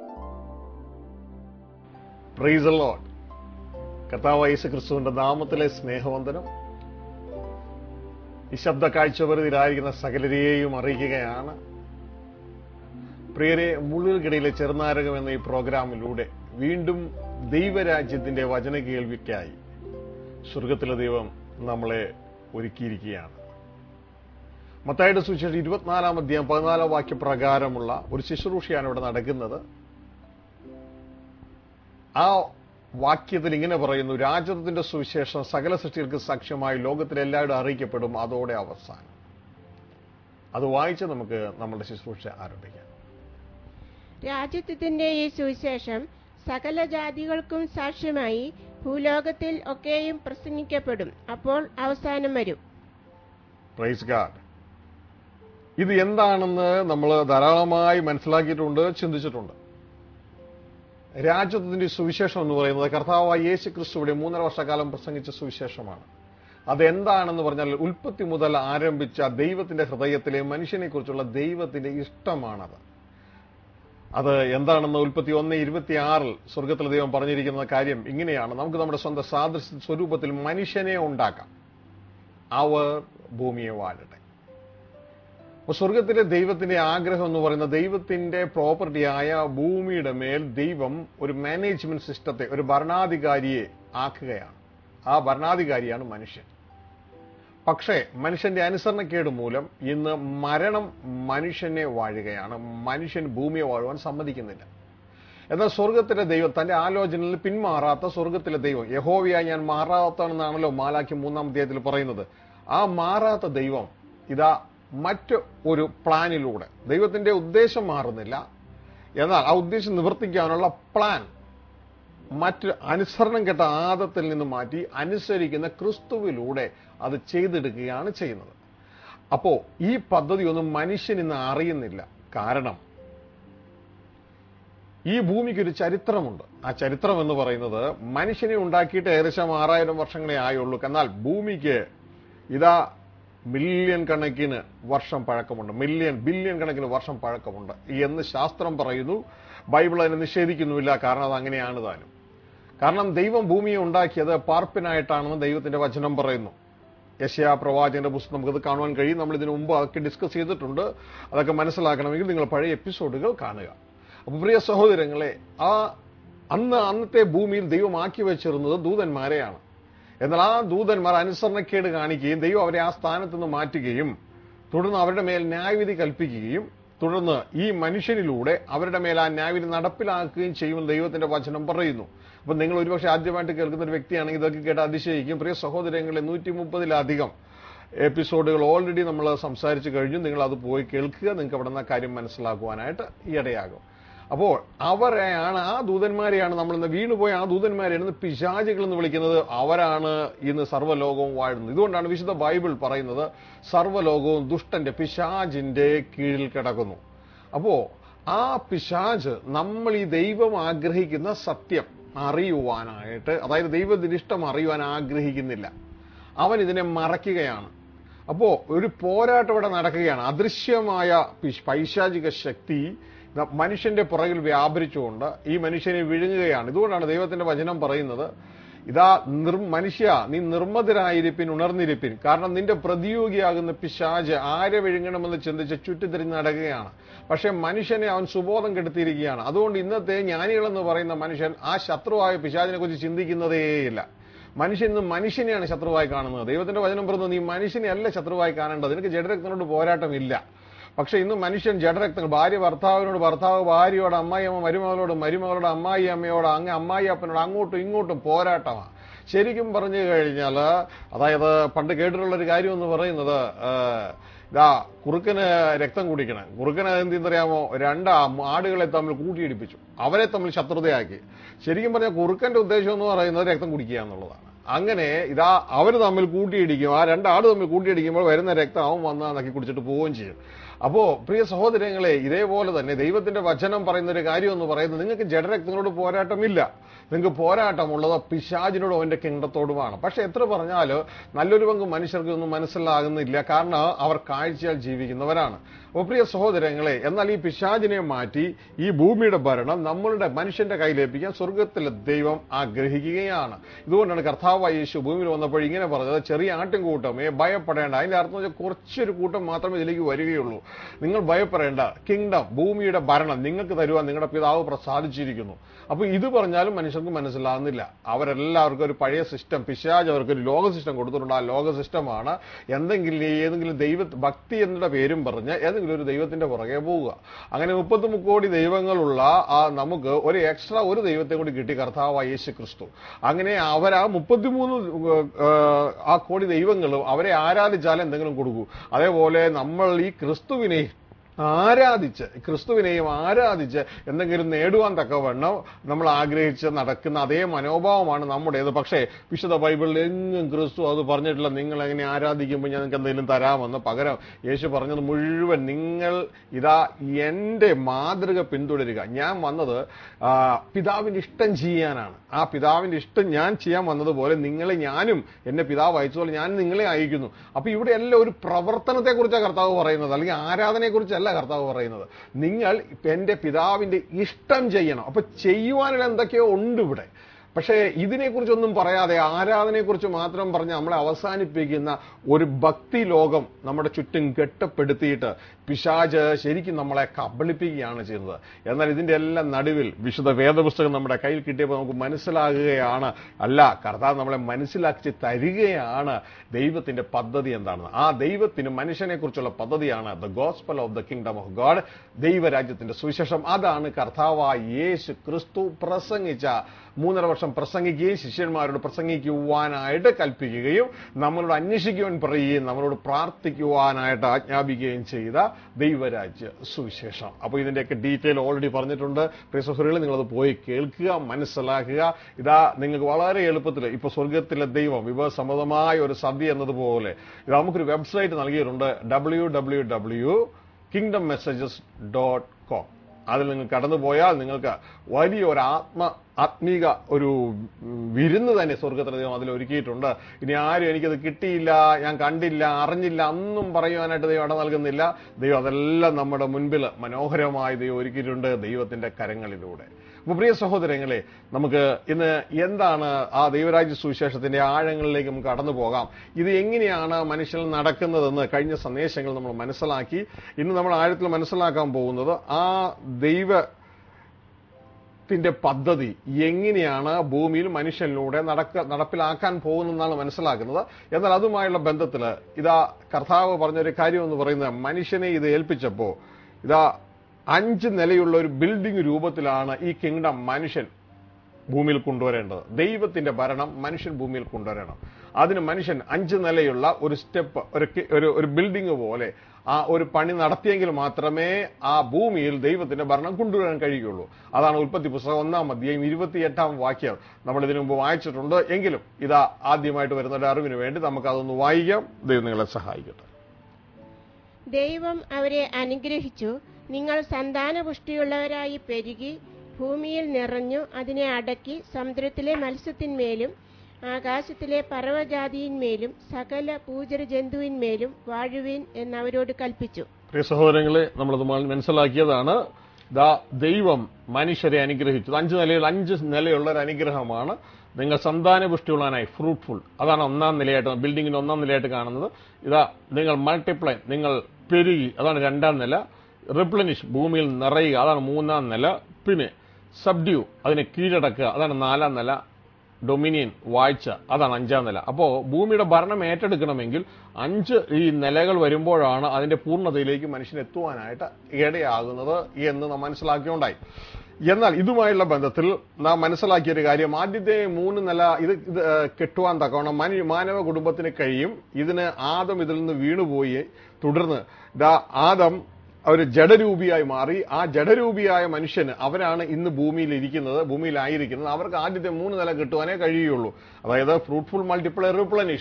price load കർത്താവ് യേശു ക്രിസ്തുവിന്റെ നാമത്തിലെ സ്നേഹവന്ദനം ഈ ശബ്ദ കാഴ്ചപരിധിയിലായിരിക്കുന്ന സകലരെയും അറിയിക്കുകയാണ് പ്രിയരെ മുള്ളുകടിയിലെ ചെറുനാരകം എന്ന ഈ പ്രോഗ്രാമിലൂടെ വീണ്ടും ദൈവരാജ്യത്തിന്റെ വചന കേൾവിക്കായി സ്വർഗത്തിലെ ദൈവം നമ്മളെ ഒരുക്കിയിരിക്കുകയാണ് മത്തായുടെ സുവിശേഷം ഇരുപത്തിനാലാം അധ്യായം പതിനാലാം വാക്യപ്രകാരമുള്ള ഒരു ശുശ്രൂഷയാണ് ഇവിടെ നടക്കുന്നത് ആ വാക്യത്തിൽ ഇങ്ങനെ പറയുന്നു രാജ്യത്തിന്റെ സുവിശേഷം സകല സൃഷ്ടികൾക്ക് സാക്ഷ്യമായി ലോകത്തിലെല്ലാവരും അറിയിക്കപ്പെടും അതോടെ അവസാനം അത് വായിച്ച് നമുക്ക് നമ്മുടെ ശുശ്രൂഷ ആരംഭിക്കാം രാജ്യത്വത്തിന്റെ ഈ സുവിശേഷം സകല ജാതികൾക്കും സാക്ഷ്യമായി ഭൂലോകത്തിൽ ഒക്കെയും പ്രസംഗിക്കപ്പെടും അപ്പോൾ അവസാനം വരും പ്രൈസ് ഗാഡ് ഇത് എന്താണെന്ന് നമ്മൾ ധാരാളമായി മനസ്സിലാക്കിയിട്ടുണ്ട് ചിന്തിച്ചിട്ടുണ്ട് രാജ്യത്തിന്റെ സുവിശേഷം എന്ന് പറയുന്നത് കർത്താവായ യേശു ക്രിസ്തുവിടെ മൂന്നര വർഷക്കാലം പ്രസംഗിച്ച സുവിശേഷമാണ് അതെന്താണെന്ന് പറഞ്ഞാൽ ഉൽപ്പത്തി മുതൽ ആരംഭിച്ച ദൈവത്തിന്റെ ഹൃദയത്തിലെ മനുഷ്യനെ കുറിച്ചുള്ള ദൈവത്തിന്റെ ഇഷ്ടമാണത് അത് എന്താണെന്ന് ഉൽപ്പത്തി ഒന്ന് ഇരുപത്തിയാറിൽ സ്വർഗത്തിലെ ദൈവം പറഞ്ഞിരിക്കുന്ന കാര്യം ഇങ്ങനെയാണ് നമുക്ക് നമ്മുടെ സ്വന്തം സാദൃശ്യ സ്വരൂപത്തിൽ മനുഷ്യനെ ഉണ്ടാക്കാം അവർ ഭൂമിയെ വാഴട്ടെ അപ്പൊ സ്വർഗത്തിലെ ദൈവത്തിന്റെ ആഗ്രഹം എന്ന് പറയുന്ന ദൈവത്തിന്റെ പ്രോപ്പർട്ടിയായ ഭൂമിയുടെ മേൽ ദൈവം ഒരു മാനേജ്മെന്റ് സിസ്റ്റത്തെ ഒരു ഭരണാധികാരിയെ ആക്കുകയാണ് ആ ഭരണാധികാരിയാണ് മനുഷ്യൻ പക്ഷേ മനുഷ്യന്റെ അനുസരണക്കേട് മൂലം ഇന്ന് മരണം മനുഷ്യനെ വാഴുകയാണ് മനുഷ്യൻ ഭൂമിയെ വാഴുവാൻ സമ്മതിക്കുന്നില്ല എന്നാൽ സ്വർഗത്തിലെ ദൈവം തന്റെ ആലോചനയിൽ പിന്മാറാത്ത സ്വർഗത്തിലെ ദൈവം യഹോവയായി ഞാൻ മാറാത്തവനെന്നാണല്ലോ മാലാക്കി മൂന്നാം അധ്യായത്തിൽ പറയുന്നത് ആ മാറാത്ത ദൈവം ഇതാ മറ്റ് ഒരു പ്ലാനിലൂടെ ദൈവത്തിന്റെ ഉദ്ദേശം മാറുന്നില്ല എന്നാൽ ആ ഉദ്ദേശം നിവർത്തിക്കാനുള്ള പ്ലാൻ മറ്റ് അനുസരണം കെട്ട ആദത്തിൽ നിന്ന് മാറ്റി അനുസരിക്കുന്ന ക്രിസ്തുവിലൂടെ അത് ചെയ്തെടുക്കുകയാണ് ചെയ്യുന്നത് അപ്പോ ഈ പദ്ധതി ഒന്നും മനുഷ്യൻ ഇന്ന് അറിയുന്നില്ല കാരണം ഈ ഭൂമിക്ക് ഒരു ചരിത്രമുണ്ട് ആ ചരിത്രം എന്ന് പറയുന്നത് മനുഷ്യനെ ഉണ്ടാക്കിയിട്ട് ഏകദേശം ആറായിരം വർഷങ്ങളെ ആയുള്ളൂ എന്നാൽ ഭൂമിക്ക് ഇതാ മില്യൺ കണക്കിന് വർഷം പഴക്കമുണ്ട് മില്യൺ ബില്യൺ കണക്കിന് വർഷം പഴക്കമുണ്ട് എന്ന് ശാസ്ത്രം പറയുന്നു ബൈബിൾ അതിനെ നിഷേധിക്കുന്നുമില്ല കാരണം അത് അങ്ങനെയാണ് താനും കാരണം ദൈവം ഭൂമിയെ ഉണ്ടാക്കിയത് പാർപ്പിനായിട്ടാണെന്ന് ദൈവത്തിന്റെ വചനം പറയുന്നു യശയാ പ്രവാചകന്റെ പുസ്തകം നമുക്കത് കാണുവാൻ കഴിയും നമ്മൾ ഇതിനു മുമ്പ് അതൊക്കെ ഡിസ്കസ് ചെയ്തിട്ടുണ്ട് അതൊക്കെ മനസ്സിലാക്കണമെങ്കിൽ നിങ്ങൾ പഴയ എപ്പിസോഡുകൾ കാണുക അപ്പൊ പ്രിയ സഹോദരങ്ങളെ ആ അന്ന് അന്നത്തെ ഭൂമിയിൽ ദൈവം ആക്കി വെച്ചിരുന്നത് ദൂതന്മാരെയാണ് എന്നാൽ ആ ദൂതന്മാർ അനുസരണക്കേട് കാണിക്കുകയും ദൈവം അവരെ ആ സ്ഥാനത്ത് നിന്ന് മാറ്റുകയും തുടർന്ന് അവരുടെ മേൽ ന്യായവിധി കൽപ്പിക്കുകയും തുടർന്ന് ഈ മനുഷ്യനിലൂടെ അവരുടെ മേൽ ആ ന്യായവിധി നടപ്പിലാക്കുകയും ചെയ്യുമെന്ന് ദൈവത്തിന്റെ വചനം പറയുന്നു അപ്പൊ നിങ്ങൾ ഒരുപക്ഷെ ആദ്യമായിട്ട് കേൾക്കുന്ന ഒരു വ്യക്തിയാണെങ്കിൽ ഇതൊക്കെ കേട്ട് അതിശയിക്കും പ്രിയ സഹോദരങ്ങളെ നൂറ്റി മുപ്പതിലധികം എപ്പിസോഡുകൾ ഓൾറെഡി നമ്മൾ സംസാരിച്ചു കഴിഞ്ഞു നിങ്ങൾ അത് പോയി കേൾക്കുക നിങ്ങൾക്ക് അവിടെ നിന്ന് കാര്യം മനസ്സിലാക്കുവാനായിട്ട് ഇടയാകും അപ്പോൾ അവരെയാണ് ആ ദൂതന്മാരെയാണ് നമ്മൾ ഇന്ന് വീണുപോയ ആ ദൂതന്മാരെയാണ് ഇന്ന് പിശാചികൾ എന്ന് വിളിക്കുന്നത് അവരാണ് ഇന്ന് സർവ്വലോകവും വാഴുന്നത് ഇതുകൊണ്ടാണ് വിശുദ്ധ ബൈബിൾ പറയുന്നത് സർവ്വലോകവും ദുഷ്ടന്റെ പിശാജിന്റെ കീഴിൽ കിടക്കുന്നു അപ്പോ ആ പിശാജ് നമ്മൾ ഈ ദൈവം ആഗ്രഹിക്കുന്ന സത്യം അറിയുവാനായിട്ട് അതായത് ദൈവത്തിന്റെ ഇഷ്ടം അറിയുവാൻ ആഗ്രഹിക്കുന്നില്ല അവൻ ഇതിനെ മറയ്ക്കുകയാണ് അപ്പോ ഒരു പോരാട്ടം ഇവിടെ നടക്കുകയാണ് അദൃശ്യമായ പിശ്- പൈശാചിക ശക്തി ന- മനുഷ്യന്റെ പുറകിൽ വ്യാപരിച്ചുകൊണ്ട് ഈ മനുഷ്യനെ വിഴുങ്ങുകയാണ് ഇതുകൊണ്ടാണ് ദൈവത്തിന്റെ വചനം പറയുന്നത് ഇതാ നിർ മനുഷ്യ നീ നിർമ്മതരായിരിപ്പിൻ ഉണർന്നിരിപ്പിൻ കാരണം നിന്റെ പ്രതിയോഗിയാകുന്ന പിശാജ് ആരെ വിഴുങ്ങണമെന്ന് ചിന്തിച്ച് ചുറ്റിത്തിരിഞ്ഞ് നടക്കുകയാണ് പക്ഷെ മനുഷ്യനെ അവൻ സുബോധം കെടുത്തിയിരിക്കുകയാണ് അതുകൊണ്ട് ഇന്നത്തെ ജ്ഞാനികളെന്ന് പറയുന്ന മനുഷ്യൻ ആ ശത്രുവായ പിശാചിനെ കുറിച്ച് ചിന്തിക്കുന്നതേയില്ല മനുഷ്യൻ ഇന്ന് മനുഷ്യനെയാണ് ശത്രുവായി കാണുന്നത് ദൈവത്തിന്റെ വചനം പറഞ്ഞു നീ മനുഷ്യനെ അല്ല ശത്രുവായി കാണേണ്ടത് നിനക്ക് ജഡരക്തനോട് പോരാട്ടമില്ല പക്ഷെ ഇന്ന് മനുഷ്യൻ ജഡരക്തങ്ങൾ ഭാര്യ ഭർത്താവിനോട് ഭർത്താവ് ഭാര്യയോട് അമ്മായിയമ്മ മരുമകളോട് മരുമകളോട് അമ്മായി അമ്മയോട് അങ്ങ് അമ്മായി അപ്പനോട് അങ്ങോട്ടും ഇങ്ങോട്ടും പോരാട്ടമാണ് ശരിക്കും പറഞ്ഞു കഴിഞ്ഞാൽ അതായത് പണ്ട് കേട്ടിട്ടുള്ള ഒരു കാര്യം എന്ന് പറയുന്നത് ആ, ഇതാ കുറുക്കന് രക്തം കുടിക്കണം കുറുക്കന് എന്തെന്നറിയാമോ രണ്ട് ആ- ആടുകളെ തമ്മിൽ കൂട്ടിയിടിപ്പിച്ചു അവരെ തമ്മിൽ ശത്രുതയാക്കി ശരിക്കും പറഞ്ഞാൽ കുറുക്കന്റെ ഉദ്ദേശം എന്ന് പറയുന്നത് രക്തം കുടിക്കുക എന്നുള്ളതാണ് അങ്ങനെ ഇതാ അവർ തമ്മിൽ കൂട്ടിയിടിക്കും ആ രണ്ടാട് തമ്മിൽ കൂട്ടിയിടിക്കുമ്പോൾ വരുന്ന രക്തം അവൻ വന്ന് നക്കി കുടിച്ചിട്ട് പോവുകയും ചെയ്യും അപ്പോ പ്രിയ സഹോദരങ്ങളെ ഇതേപോലെ തന്നെ ദൈവത്തിന്റെ വചനം പറയുന്ന ഒരു കാര്യം എന്ന് പറയുന്നത് നിങ്ങൾക്ക് ജഡരക്തങ്ങളോട് പോരാട്ടമില്ല നിങ്ങൾക്ക് പോരാട്ടമുള്ളത് പിശാചിനോടും അവന്റെ കിങ്ഡത്തോടുമാണ് പക്ഷെ എത്ര പറഞ്ഞാലും നല്ലൊരു പങ്ക് മനുഷ്യർക്ക് ഒന്നും മനസ്സിലാകുന്നില്ല കാരണം അവർ കാഴ്ചയാൽ ജീവിക്കുന്നവരാണ് അപ്പോൾ പ്രിയ സഹോദരങ്ങളെ എന്നാൽ ഈ പിശാചിനെ മാറ്റി ഈ ഭൂമിയുടെ ഭരണം നമ്മളുടെ മനുഷ്യന്റെ കയ്യിലേൽപ്പിക്കാൻ സ്വർഗത്തിലെ ദൈവം ആഗ്രഹിക്കുകയാണ് ഇതുകൊണ്ടാണ് കർത്താവായ യേശു ഭൂമിയിൽ വന്നപ്പോൾ ഇങ്ങനെ പറഞ്ഞത് ചെറിയ ആട്ടിൻകൂട്ടമേ ഭയപ്പെടേണ്ട അതിന്റെ അർത്ഥം വെച്ചാൽ കുറച്ചൊരു കൂട്ടം മാത്രമേ ഇതിലേക്ക് വരികയുള്ളൂ നിങ്ങൾ ഭയപ്പെടേണ്ട കിങ്ഡം ഭൂമിയുടെ ഭരണം നിങ്ങൾക്ക് തരുവാൻ നിങ്ങളുടെ പിതാവ് പ്രസാദിച്ചിരിക്കുന്നു അപ്പൊ ഇത് പറഞ്ഞാലും മനുഷ്യർക്ക് മനസ്സിലാകുന്നില്ല അവരെല്ലാവർക്കും ഒരു പഴയ സിസ്റ്റം പിശാജ് അവർക്ക് ഒരു ലോക സിസ്റ്റം കൊടുത്തിട്ടുണ്ട് ആ ലോക സിസ്റ്റമാണ് എന്തെങ്കിലും ഏതെങ്കിലും ദൈവ ഭക്തി എന്നുള്ള പേരും പറഞ്ഞ് ഏതെങ്കിലും ഒരു ദൈവത്തിന്റെ പുറകെ പോവുക അങ്ങനെ മുപ്പത്തി കോടി ദൈവങ്ങളുള്ള ആ നമുക്ക് ഒരു എക്സ്ട്രാ ഒരു ദൈവത്തെ കൂടി കിട്ടി കർത്താവ് യേശു ക്രിസ്തു അങ്ങനെ അവർ ആ മുപ്പത്തിമൂന്ന് ആ കോടി ദൈവങ്ങളും അവരെ ആരാധിച്ചാൽ എന്തെങ്കിലും കൊടുക്കൂ അതേപോലെ നമ്മൾ ഈ ക്രിസ്തുവിനെ ആരാധിച്ച് ക്രിസ്തുവിനെയും ആരാധിച്ച് എന്തെങ്കിലും നേടുവാൻ തക്കവണ്ണം നമ്മൾ ആഗ്രഹിച്ച് നടക്കുന്ന അതേ മനോഭാവമാണ് നമ്മുടേത് പക്ഷേ വിശുദ്ധ ബൈബിളിൽ എങ്ങും ക്രിസ്തു അത് പറഞ്ഞിട്ടില്ല നിങ്ങൾ എങ്ങനെ ആരാധിക്കുമ്പോൾ ഞാൻ നിങ്ങൾക്ക് എന്തെങ്കിലും തരാമെന്ന് പകരം യേശു പറഞ്ഞത് മുഴുവൻ നിങ്ങൾ ഇതാ എന്റെ മാതൃക പിന്തുടരുക ഞാൻ വന്നത് ആ, പിതാവിന്റെ ഇഷ്ടം ചെയ്യാനാണ് ആ പിതാവിന്റെ ഇഷ്ടം ഞാൻ ചെയ്യാൻ വന്നതുപോലെ നിങ്ങളെ ഞാനും എന്നെ പിതാവ് അയച്ചതുപോലെ ഞാൻ നിങ്ങളെ അയക്കുന്നു അപ്പൊ ഇവിടെ എല്ലാം ഒരു പ്രവർത്തനത്തെ കുറിച്ചാണ് കർത്താവ് പറയുന്നത് അല്ലെങ്കിൽ ആരാധനയെ കുറിച്ചല്ല കർത്താവ് പറയുന്നത് നിങ്ങൾ എന്റെ പിതാവിന്റെ ഇഷ്ടം ചെയ്യണം അപ്പൊ ചെയ്യുവാനുള്ള എന്തൊക്കെയോ ഉണ്ട് ഇവിടെ പക്ഷേ ഇതിനെക്കുറിച്ചൊന്നും പറയാതെ ആരാധനയെക്കുറിച്ച് മാത്രം പറഞ്ഞ് നമ്മളെ അവസാനിപ്പിക്കുന്ന ഒരു ഭക്തി ലോകം നമ്മുടെ ചുറ്റും കെട്ടപ്പെടുത്തിയിട്ട് പിശാജ് ശരിക്കും നമ്മളെ കബളിപ്പിക്കുകയാണ് ചെയ്യുന്നത് എന്നാൽ ഇതിന്റെ എല്ലാം നടുവിൽ വിശുദ്ധ വേദപുസ്തകം നമ്മുടെ കയ്യിൽ കിട്ടിയപ്പോൾ നമുക്ക് മനസ്സിലാകുകയാണ് അല്ല കർത്താവ് നമ്മളെ മനസ്സിലാക്കി തരികയാണ് ദൈവത്തിന്റെ പദ്ധതി എന്താണെന്ന് ആ ദൈവത്തിന് മനുഷ്യനെ കുറിച്ചുള്ള പദ്ധതിയാണ് the gospel of the kingdom of God ദൈവരാജ്യത്തിന്റെ സുവിശേഷം അതാണ് കർത്താവായ യേശു ക്രിസ്തു പ്രസംഗിച്ച മൂന്നര വർഷം പ്രസംഗിക്കുകയും ശിഷ്യന്മാരോട് പ്രസംഗിക്കുവാനായിട്ട് കൽപ്പിക്കുകയും നമ്മളോട് അന്വേഷിക്കുവാൻ പറയുകയും നമ്മളോട് പ്രാർത്ഥിക്കുവാനായിട്ട് ആജ്ഞാപിക്കുകയും ചെയ്ത ദൈവരാജ്യ സുവിശേഷം അപ്പോൾ ഇതിന്റെയൊക്കെ ഡീറ്റെയിൽ ഓൾറെഡി പറഞ്ഞിട്ടുണ്ട് പ്രിയ സുഹൃത്തുക്കളെ നിങ്ങളത് പോയി കേൾക്കുക മനസ്സിലാക്കുക ഇതാ നിങ്ങൾക്ക് വളരെ എളുപ്പത്തിൽ ഇപ്പൊ സ്വർഗത്തിലെ ദൈവം വിഭവസമ്മതമായ ഒരു സദ്യ എന്നതുപോലെ ഇത് നമുക്കൊരു വെബ്സൈറ്റ് നൽകിയിട്ടുണ്ട് W W W kingdom messages dot com അതിൽ നിങ്ങൾ കടന്നുപോയാൽ നിങ്ങൾക്ക് വലിയ ഒരു ആത്മ ആത്മീക ഒരു വിരുന്ന് തന്നെ സ്വർഗത്തിലെ ദൈവം അതിൽ ഒരുക്കിയിട്ടുണ്ട് ഇനി ആരും എനിക്കത് കിട്ടിയില്ല ഞാൻ കണ്ടില്ല അറിഞ്ഞില്ല ഒന്നും പറയുവാനായിട്ട് ദൈവം ഇട നൽകുന്നില്ല ദൈവം അതെല്ലാം നമ്മുടെ മുൻപിൽ മനോഹരമായി ദൈവം ഒരുക്കിയിട്ടുണ്ട് ദൈവത്തിന്റെ കരങ്ങളിലൂടെ അപ്പൊ പ്രിയ സഹോദരങ്ങളെ നമുക്ക് ഇന്ന് എന്താണ് ആ ദൈവരാജ്യ സുവിശേഷത്തിന്റെ ആഴങ്ങളിലേക്ക് നമുക്ക് കടന്നു പോകാം ഇത് എങ്ങനെയാണ് മനുഷ്യൻ നടക്കുന്നതെന്ന് കഴിഞ്ഞ സന്ദേശങ്ങൾ നമ്മൾ മനസ്സിലാക്കി ഇന്ന് നമ്മൾ ആഴത്തിൽ മനസ്സിലാക്കാൻ പോകുന്നത് ആ ദൈവ ത്തിന്റെ പദ്ധതി എങ്ങനെയാണ് ഭൂമിയിൽ മനുഷ്യനിലൂടെ നടക്ക നടപ്പിലാക്കാൻ പോകുന്നതെന്നാണ് മനസ്സിലാക്കുന്നത് എന്നാൽ അതുമായുള്ള ബന്ധത്തിൽ ഇതാ കർത്താവ് പറഞ്ഞൊരു കാര്യം എന്ന് പറയുന്നത് മനുഷ്യനെ ഇത് ഏൽപ്പിച്ചപ്പോ ഇതാ അഞ്ച് നിലയുള്ള ഒരു ബിൽഡിംഗ് രൂപത്തിലാണ് ഈ കിങ്ഡം മനുഷ്യൻ ഭൂമിയിൽ കൊണ്ടുവരേണ്ടത് ദൈവത്തിന്റെ ഭരണം മനുഷ്യൻ ഭൂമിയിൽ കൊണ്ടുവരണം അതിന് മനുഷ്യൻ അഞ്ച് നിലയുള്ള ഒരു സ്റ്റെപ്പ് ഒരു കി- ഒരു ഒരു ബിൽഡിംഗ് പോലെ ആ ഒരു പണി നടത്തിയെങ്കിൽ മാത്രമേ ആ ഭൂമിയിൽ ദൈവത്തിന്റെ ഭരണം കൊണ്ടുവരാൻ കഴിയുകയുള്ളൂ അതാണ് ഉൽപ്പത്തി പുസ്തകം ഒന്നാം അധ്യായം ഇരുപത്തിയെട്ടാം വാക്യം നമ്മൾ ഇതിനു മുമ്പ് വായിച്ചിട്ടുണ്ട് എങ്കിലും ഇതാ ആദ്യമായിട്ട് വരുന്ന ഒരു അറിവിന് വേണ്ടി നമുക്ക് അതൊന്ന് വായിക്കാം ദൈവം നിങ്ങളെ സഹായിക്കട്ടെ ദൈവം അവരെ അനുഗ്രഹിച്ചു നിങ്ങൾ സന്താനപുഷ്ടിയുള്ളവരായി പെരുകി ഭൂമിയിൽ നിറഞ്ഞു അതിനെ അടക്കി സമുദ്രത്തിലെ മത്സ്യത്തിന്മേലും ആകാശത്തിലെ പറവജാതിയിന്മേലും സകല പൂജര ജന്തുവിന്മേലും വാഴുവിൻ എന്നവരോട് കൽപ്പിച്ചു പ്രിയ സഹോദരങ്ങളെ നമ്മളത് മ- മനസ്സിലാക്കിയതാണ് ദാ ദൈവം മനുഷ്യരെ അനുഗ്രഹിച്ചു അഞ്ച് നിലയിൽ അഞ്ച് നിലയുള്ള ഒരു അനുഗ്രഹമാണ് നിങ്ങൾ സന്താനപുഷ്ടിയുള്ളവനായി ഫ്രൂട്ട്ഫുൾ അതാണ് ഒന്നാം നിലയായിട്ട് ബിൽഡിങ്ങിന് ഒന്നാം നിലയായിട്ട് കാണുന്നത് ഇതാ നിങ്ങൾ മൾട്ടിപ്ലൈ നിങ്ങൾ പെരുകി അതാണ് രണ്ടാം നില റിപ്ലനിഷ് ഭൂമിയിൽ നിറയുക അതാണ് മൂന്നാം നില പിന്നെ സബ്ഡ്യൂ അതിനെ കീഴടക്കുക അതാണ് നാലാം നില ഡൊമിനിയൻ വാഴ്ച അതാണ് അഞ്ചാം നില അപ്പോ ഭൂമിയുടെ ഭരണം ഏറ്റെടുക്കണമെങ്കിൽ അഞ്ച് ഈ നിലകൾ വരുമ്പോഴാണ് അതിന്റെ പൂർണ്ണതയിലേക്ക് മനുഷ്യൻ എത്തുവാനായിട്ട് ഇടയാകുന്നത് എന്ന് നാം മനസ്സിലാക്കിയുണ്ടായി എന്നാൽ ഇതുമായുള്ള ബന്ധത്തിൽ നാം മനസ്സിലാക്കിയ ഒരു കാര്യം ആദ്യത്തെ മൂന്ന് നില ഇത് ഇത് ഏഹ്, കെട്ടുവാൻ തക്കവണ്ണം മനു മാനവ കുടുംബത്തിന് കഴിയും ഇതിന് ആദം ഇതിൽ നിന്ന് വീണുപോയി തുടർന്ന് ദാ ആദം ഒരു ജഡരൂപിയായി മാറി ആ ജഡരൂപിയായ മനുഷ്യന് അവരാണ് ഇന്ന് ഭൂമിയിൽ ഇരിക്കുന്നത് ഭൂമിയിലായിരിക്കുന്നത് അവർക്ക് ആദ്യത്തെ മൂന്ന് നില കിട്ടുവാനേ കഴിയുള്ളൂ അതായത് ഫ്രൂട്ട്ഫുൾ മൾട്ടിപ്ലൈ റിപ്ലനിഷ്